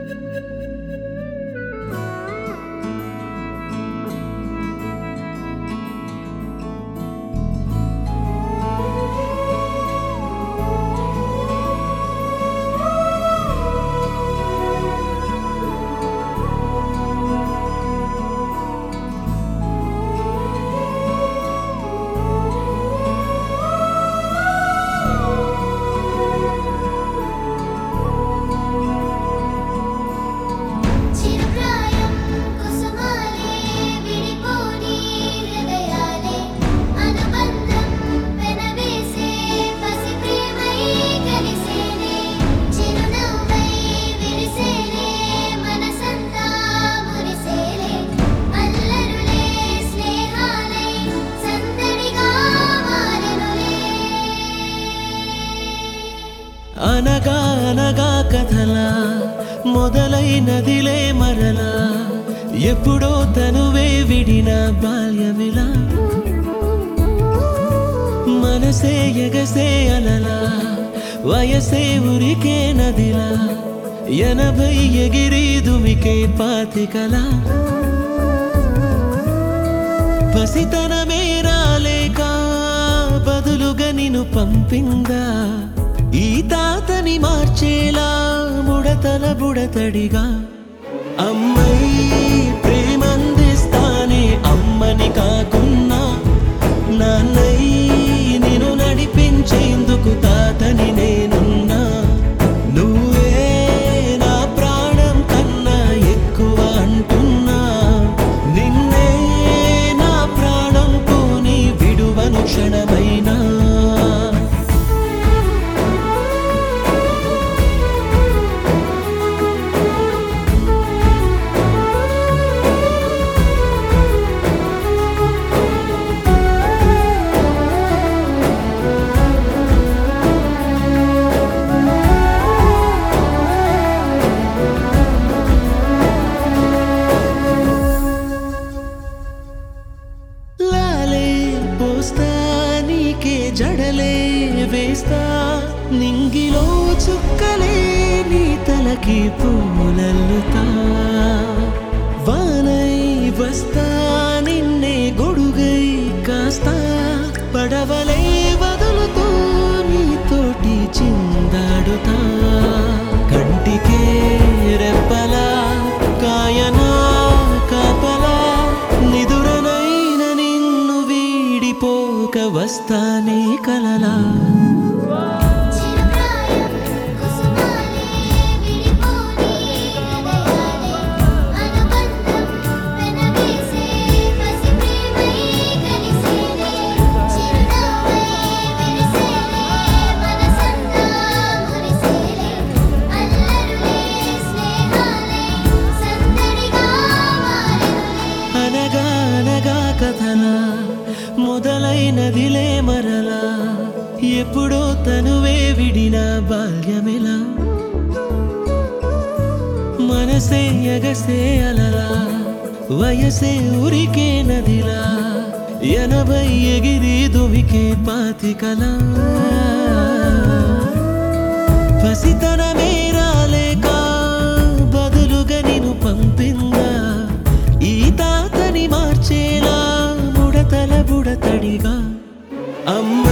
చిరుప్రాయం కుసుమాలే విడిపోని హృదయాలే అనుబంధం వెనవేసే పసి ప్రేమై కలిసేనే చిరునవ్వై విరిసేనే మనసంతా మురిసేలే అల్లరులే స్నేహాలై సందడిగా మారెనులే అనగా అనగా కథలా మొదలైనదిలే మరలా ఎప్పుడో తనువే విడిన బాల్యమిలా మనసే ఎగసే అలలా వయసే ఉరికే నదిలా ఎనభై ఎగిరి దుమికే పాతికలా పసితనమే రాలేక బదులుగా నిన్ను పంపిందా ఈ తాతని మార్చేలా ముడతల బుడతడిగా అమ్మై ప్రేమందిస్తానే అమ్మని కాకున్నా నాన్నై నిన్ను నడిపించేందుకు తాతని నేనున్నా నువ్వే నా ప్రాణం కన్నా ఎక్కువ అంటున్నా నిన్నే నా ప్రాణం పోని విడువను క్షణమైనా లాలే పోస్తా నీకే జడలే వేస్తా నింగిలో చుక్కలే నీ తలకి పూలల్లుతా వానై వస్తా నిన్నే గొడుగై కాస్తా పడవలే వదులుతూ నీతోటి చిందాడుతా కంటికే రెప్పలా కాయనా కాపలా నిదురనైన నిన్ను వీడిపోక వస్తానే కలలా చిరుప్రాయం కుసుమాలే విడిపోని హృదయాలే అనుబంధం వెనవేసే పసి ప్రేమై కలిసేనే చిరునవ్వై విరిసేనే మనసంతా మురిసేనే అల్లరులే స్నేహాలై సందడిగా మారెనులే అనగా అనగా కథలా మొదలైనదిలే మరలా ఎప్పుడో తనువే విడిన బాల్యమిలా మనసే ఎగసే అలలా వయసే ఉరికే నదిలా ఎనభై ఎగిరి దుమికే పాతికలా పసితనమే రాలేక బదులుగా నిన్ను పంపిందా ఈ తాతని మార్చేలా ముడతల బుడతడిగా అమ్మ